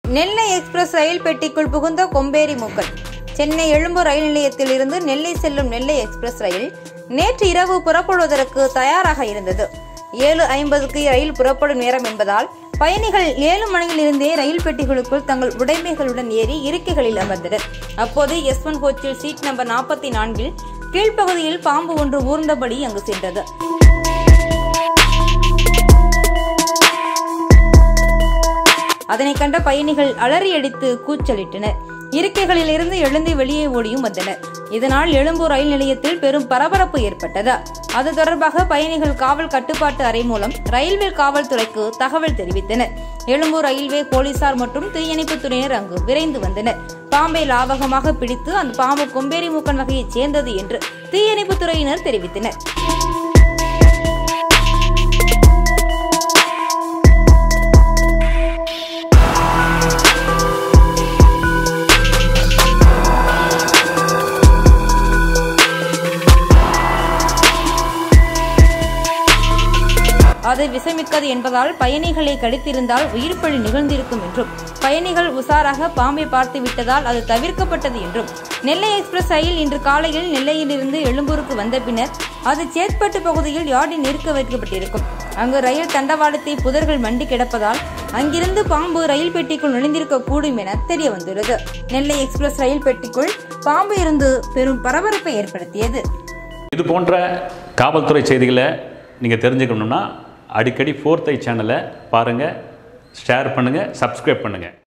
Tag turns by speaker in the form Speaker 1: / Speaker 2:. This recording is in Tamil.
Speaker 1: நெல்லை எக்ஸ்பிரஸ் ரயில் பெட்டிக்குள் புகுந்த கொம்பேரி மூக்கன் சென்னை எழும்பூர் ரயில் நிலையத்தில் இருந்து நெல்லை செல்லும் நெல்லை எக்ஸ்பிரஸ் ரயில் நேற்று இரவு புறப்படுவதற்கு தயாராக இருந்தது ஏழு ஐம்பதுக்கு ரயில் புறப்படும் நேரம் என்பதால் பயணிகள் ஏழு மணியில் இருந்தே ரயில் பெட்டிகளுக்குள் தங்கள் உடைமைகளுடன் ஏறி இருக்கைகளில் அமர்ந்தனர் அப்போது எஸ் ஒன் கோச்சில் சீட் நம்பர் நாற்பத்தி நான்கில் கீழ்ப்பகுதியில் பாம்பு ஒன்று ஊர்ந்தபடி அங்கு சென்றது அதனை கண்ட பயணிகள் அலறியடித்து கூச்சலிட்டனர் இருக்கைகளில் இருந்து எழுந்து வெளியே ஓடியும் வந்தனர் இதனால் எழும்பூர் ரயில் நிலையத்தில் பெரும் பரபரப்பு ஏற்பட்டது அது தொடர்பாக பயணிகள் காவல் கட்டுப்பாட்டு அறை மூலம் ரயில்வே காவல்துறைக்கு தகவல் தெரிவித்தனர் எழும்பூர் ரயில்வே போலீசார் மற்றும் தீயணைப்புத் துறையினர் அங்கு விரைந்து வந்தனர் பாம்பை லாவகமாக பிடித்து அந்த பாம்பு கொம்பேரி மூக்கன் வகையைச் சேர்ந்தது என்று தீயணைப்புத் துறையினர் தெரிவித்தனர் அது விஷமிக்கது என்பதால் பயணிகளை கடித்திருந்தால் உயிர் பலி நிகழ்ந்திருக்கும் என்றும் பயணிகள் உஷாராக பாம்பை பார்த்து விட்டதால் அது தவிர்க்கப்பட்டது என்றும் நெல்லை எக்ஸ்பிரஸ் ரயில் இன்று காலையில் நெல்லையிலிருந்து எழும்பூருக்கு வந்த பின்னர் அது சேத்பட்டு பகுதியில் யார்டில் நிறுத்த வைக்கப்பட்டிருக்கும் அங்கு ரயில் தண்டவாளத்தை புதர்கள் மண்டி கிடப்பதால் அங்கிருந்து பாம்பு ரயில் பெட்டிக்குள் நுழைந்திருக்க கூடும் என தெரிய வந்துள்ளது நெல்லை எக்ஸ்பிரஸ் ரயில் பெட்டிக்குள் பாம்பு இருந்து பெரும் பரபரப்பை ஏற்படுத்தியது
Speaker 2: இது போன்ற காவல்துறை செய்திகளை நீங்கள் தெரிஞ்சுக்கணுன்னா அடிக்கடி ஃபோர்த் ஐ சேனலை பாருங்கள் ஷேர் பண்ணுங்கள் சப்ஸ்கிரைப் பண்ணுங்கள்